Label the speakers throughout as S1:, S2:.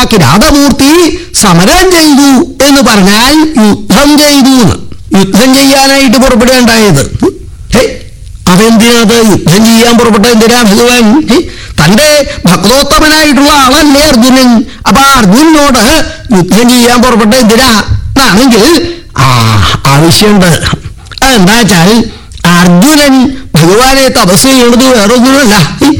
S1: കിരാതമൂർത്തി സമരം ചെയ്തു എന്ന് പറഞ്ഞാൽ യുദ്ധം ചെയ്തു എന്ന്. യുദ്ധം ചെയ്യാനായിട്ട് പുറപ്പെടുകയുണ്ടായത് ഹേ, അതെന്തിനത് യുദ്ധം ചെയ്യാൻ പുറപ്പെട്ട എന്തിനാ ഭഗവാൻ ഹേ, തന്റെ ഭക്തോത്തമനായിട്ടുള്ള ആളല്ലേ അർജുനൻ അപ്പൊ ആ അർജുനനോട് യുദ്ധം ചെയ്യാൻ പുറപ്പെട്ട എന്തിനാ എന്നാണെങ്കിൽ ആ ആവശ്യമുണ്ട് അതെന്താ വെച്ചാൽ അർജുനൻ ഭഗവാനെ തപസ് ചെയ്യുന്നത് വേറൊന്നുമല്ല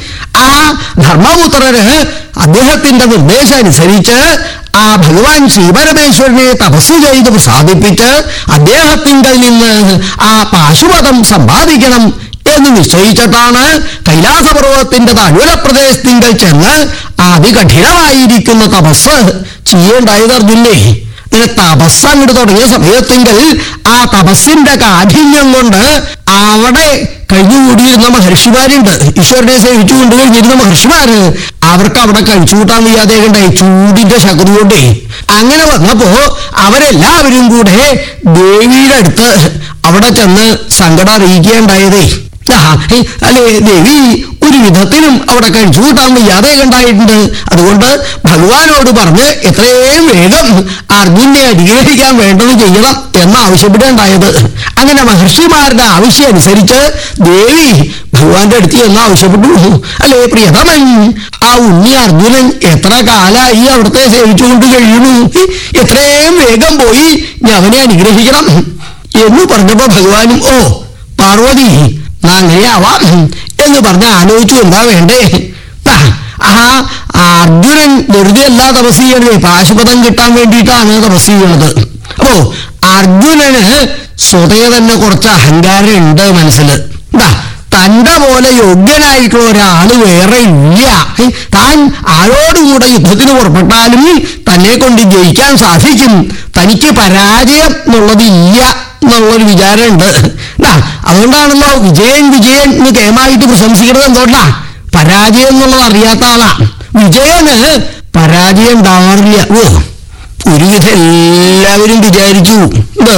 S1: ആ ധർമ്മപുത്രന് അദ്ദേഹത്തിന്റെ നിർദ്ദേശം അനുസരിച്ച് ആ ഭഗവാൻ ശ്രീപരമേശ്വരനെ തപസ് ചെയ്ത് സാധിപ്പിച്ച് അദ്ദേഹത്തിങ്കിൽ നിന്ന് ആ പാശുപതം സമ്പാദിക്കണം എന്ന് നിശ്ചയിച്ചിട്ടാണ് കൈലാസപർവ്വതത്തിന്റെ താഴ്വര പ്രദേശത്തിങ്കൽ ചെന്ന് അതികഠിനമായിരിക്കുന്ന തപസ് ചെയ്യേണ്ടായത് അർജുനെ ഇങ്ങനെ തപസ് അങ്ങോട്ട് തുടങ്ങിയ സമയത്തെങ്കിൽ ആ തപസ്സിന്റെ കാഠിന്യം കൊണ്ട് അവിടെ കഴിഞ്ഞുകൂടിയിരുന്ന മഹർഷിമാരുണ്ട് ഈശ്വരനെ സേവിച്ചു കൊണ്ടുകഴിഞ്ഞിരുന്ന മഹർഷിമാര് അവർക്ക് അവിടെ കഴിച്ചുകൂട്ടാൻ വയ്യാതെ കണ്ടായി ചൂടിന്റെ ശക്തി കൊണ്ടേ അങ്ങനെ വന്നപ്പോ അവരെല്ലാവരും കൂടെ ദേവിയുടെ അടുത്ത് അവിടെ ചെന്ന് സങ്കടം അറിയിക്കുകയുണ്ടായതേ ആ, ഹേ, അല്ലേ ദേവി ഒരു വിധത്തിലും അവിടെ കഴിച്ചു കൂട്ടാൻ വയ്യാതെ കണ്ടായിട്ടുണ്ട് അതുകൊണ്ട് ഭഗവാനോട് പറഞ്ഞ് എത്രയും വേഗം അർജുനെ അനുഗ്രഹിക്കാൻ വേണ്ടത് ചെയ്യണം എന്ന് ആവശ്യപ്പെടുകയുണ്ടായത് അങ്ങനെ മഹർഷിമാരുടെ ആവശ്യം അനുസരിച്ച് ദേവി ഭഗവാന്റെ അടുത്ത് എന്ന് ആവശ്യപ്പെട്ടു അല്ലേ പ്രിയതമൻ ആ ഉണ്ണി അർജുനൻ എത്ര കാലായി അവിടുത്തെ സേവിച്ചുകൊണ്ട് കഴിയുന്നു എത്രയും വേഗം പോയി ഞാൻ അവനെ അനുഗ്രഹിക്കണം എന്ന് പറഞ്ഞപ്പോ ഭഗവാനും ഓ പാർവതി നാ അങ്ങനെയാവാം എന്ന് പറഞ്ഞ് ആലോചിച്ചു എന്താ വേണ്ടേ ആ, ആ അർജുനൻ വെറുതെ അല്ല തപസ് ചെയ്യണത് പാശുപതം കിട്ടാൻ വേണ്ടിയിട്ടാണ് തപസ് ചെയ്യണത് അപ്പോ അർജുനന് സ്വതേ തന്നെ കുറച്ച് അഹങ്കാരം ഉണ്ട് മനസ്സിൽ എന്താ തന്റെ പോലെ യോഗ്യനായിട്ടുള്ള ഒരാള് വേറെ ഇല്ല ഹേ, താൻ ആരോടുകൂടെ യുദ്ധത്തിന് പുറപ്പെട്ടാലും തന്നെ കൊണ്ട് ജയിക്കാൻ സാധിക്കും തനിക്ക് പരാജയം എന്നുള്ളതില്ല എന്നുള്ളൊരു വിചാരമുണ്ട് ദാ, അതുകൊണ്ടാണല്ലോ വിജയൻ വിജയൻ എന്ന് കേമായിട്ട് പ്രശംസിക്കുന്നത് എന്തുകൊണ്ടാ പരാജയം എന്നുള്ളത് അറിയാത്ത ആളാ വിജയന് പരാജയം ഉണ്ടാവാറില്ല ഓ ഒരുവിധം എല്ലാവരും വിചാരിച്ചു ഇത്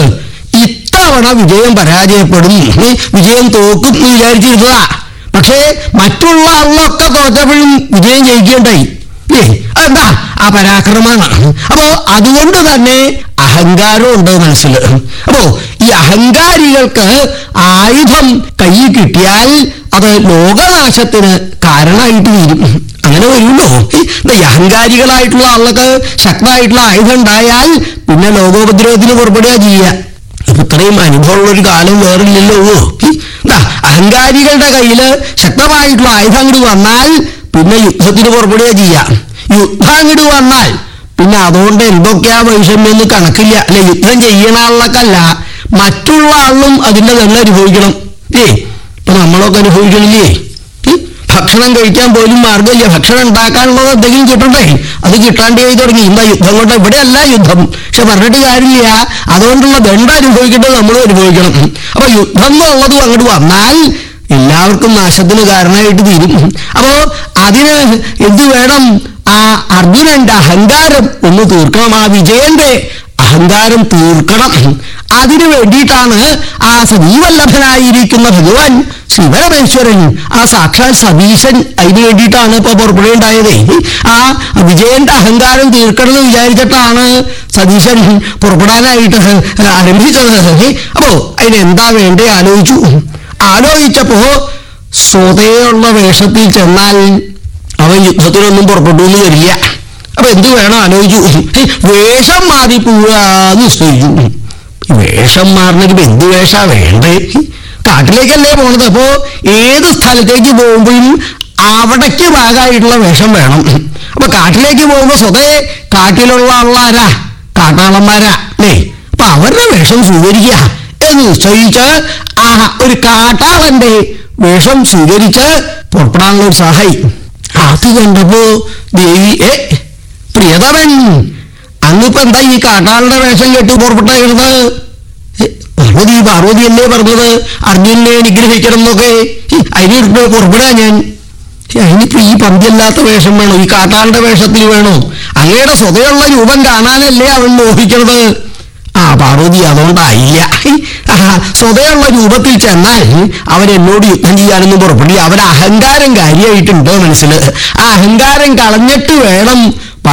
S1: ഇത്തവണ വിജയം പരാജയപ്പെടും ഏ, വിജയം തോക്കും എന്ന് വിചാരിച്ചിരുന്നതാ പക്ഷേ മറ്റുള്ള ആളിലൊക്കെ തോറ്റപ്പോഴും വിജയം ജയിക്കേണ്ടായി ഏ അതെന്താ ആ പരാക്രമമാണ് അപ്പോ അതുകൊണ്ട് തന്നെ അഹങ്കാരം ഉണ്ട് മനസ്സിൽ അപ്പോ ഈ അഹങ്കാരികൾക്ക് ആയുധം കയ്യിൽ കിട്ടിയാൽ അത് ലോകനാശത്തിന് കാരണമായിട്ട് തീരും അങ്ങനെ വരുമല്ലോ ഈ അഹങ്കാരികളായിട്ടുള്ള ആളുകൾക്ക് ശക്തമായിട്ടുള്ള ആയുധം ഉണ്ടായാൽ പിന്നെ ലോകോപദ്രവത്തിന് പുറപ്പെടുക ചെയ്യുക അപ്പൊ ഇത്രയും അനുഭവമുള്ള ഒരു കാലം വേറില്ലല്ലോ എന്താ അഹങ്കാരികളുടെ കയ്യില് ശക്തമായിട്ടുള്ള ആയുധം അങ്ങോട്ട് വന്നാൽ പിന്നെ യുദ്ധത്തിന് പുറപ്പെടുക ചെയ്യാം യുദ്ധം അങ്ങോട്ട് വന്നാൽ പിന്നെ അതുകൊണ്ട് എന്തൊക്കെയാ വൈഷമ്യം എന്ന് കണക്കില്ല അല്ലെ യുദ്ധം ചെയ്യണ ആളിലൊക്കല്ല മറ്റുള്ള ആളിലും അതിന്റെ തന്നെ അനുഭവിക്കണം ഏ ഇപ്പൊ നമ്മളൊക്കെ അനുഭവിക്കണില്ലേ ഉം? ഭക്ഷണം കഴിക്കാൻ പോലും മാർഗമില്ല ഭക്ഷണം ഉണ്ടാക്കാനുള്ളത് എന്തെങ്കിലും കിട്ടണ്ടേ അത് കിട്ടാണ്ട് ആയി തുടങ്ങി എന്താ യുദ്ധം കൊണ്ട് ഇവിടെയല്ല യുദ്ധം പക്ഷെ പറഞ്ഞിട്ട് കാര്യമില്ല അതുകൊണ്ടുള്ള ദണ്ഡ അനുഭവിക്കേണ്ടത് നമ്മളും അനുഭവിക്കണം അപ്പൊ യുദ്ധം എന്നുള്ളതും അങ്ങോട്ട് വന്നാൽ എല്ലാവർക്കും നാശത്തിന് കാരണമായിട്ട് തീരും അപ്പോ അതിന് എന്ത് വേണം ആ അർജുനന്റെ അഹങ്കാരം ഒന്ന് തീർക്കണം ആ വിജയന്റെ അഹങ്കാരം തീർക്കണം അതിനു വേണ്ടിയിട്ടാണ് ആ സജീവല്ലഭനായിരിക്കുന്ന ഭഗവാൻ ശിവരമേശ്വരൻ ആ സാക്ഷാൽ സതീശൻ അതിനു വേണ്ടിയിട്ടാണ് ഇപ്പൊ പുറപ്പെടുകയുണ്ടായത് ആ വിജയന്റെ അഹങ്കാരം തീർക്കണം എന്ന് വിചാരിച്ചിട്ടാണ് സതീശൻ പുറപ്പെടാനായിട്ട് ആരംഭിച്ചത് അപ്പോ അതിനെന്താ വേണ്ടേ ആലോചിച്ചു ആലോചിച്ചപ്പോ സ്വതയുള്ള വേഷത്തിൽ ചെന്നാൽ അവൻ യുദ്ധത്തിനൊന്നും പുറപ്പെട്ടു എന്ന് വരില്ല അപ്പൊ എന്ത് വേണം ആലോചിച്ചു വേഷം മാറി പോവാന്ന് നിശ്ചയിച്ചു വേഷം മാറുന്നൊരു എന്ത് വേഷാ വേണ്ടേ കാട്ടിലേക്കല്ലേ പോണത് അപ്പോ ഏത് സ്ഥലത്തേക്ക് പോകുമ്പോഴും അവിടേക്ക് ഭാഗമായിട്ടുള്ള വേഷം വേണം അപ്പൊ കാട്ടിലേക്ക് പോകുമ്പോ സ്വതേ കാട്ടിലുള്ള ആളാരാ കാട്ടാളന്മാരാ അല്ലേ അപ്പൊ അവരുടെ വേഷം സ്വീകരിക്കുക എന്ന് നിശ്ചയിച്ച് ആ ഒരു കാട്ടാളന്റെ വേഷം സ്വീകരിച്ച് പുറപ്പെടാനുള്ള ഒരു സഹായി അത് കണ്ടപ്പോ ദേവി ഏ പ്രിയതമൻ അങ്ങിപ്പോ എന്താ ഈ കാട്ടാളുടെ വേഷം കെട്ടി പുറപ്പെട്ടേക്കണത് ഏ, പാർവതി പാർവതി അല്ലേ പറഞ്ഞത് അർജുനെ അനുഗ്രഹിക്കണം എന്നൊക്കെ ഹി, അതിന് പുറപ്പെടാ ഞാൻ ഹി, അതിനിപ്പോ ഈ പന്തിയല്ലാത്ത വേഷം വേണോ ഈ കാട്ടാളുടെ വേഷത്തിൽ വേണോ അങ്ങയുടെ സ്വതയുള്ള രൂപം കാണാനല്ലേ അവൻ മോഹിക്കണത് ആ പാർവതി അതുകൊണ്ടായില്ല ഹി, ആ, സ്വതയുള്ള രൂപത്തിൽ ചെന്നാൽ അവൻ എന്നോട് യുദ്ധം ചെയ്യാനൊന്നും പുറപ്പെടില്ല അവൻ അഹങ്കാരം കാര്യമായിട്ടുണ്ട് മനസ്സിൽ ആ അഹങ്കാരം കളഞ്ഞിട്ട് വേണം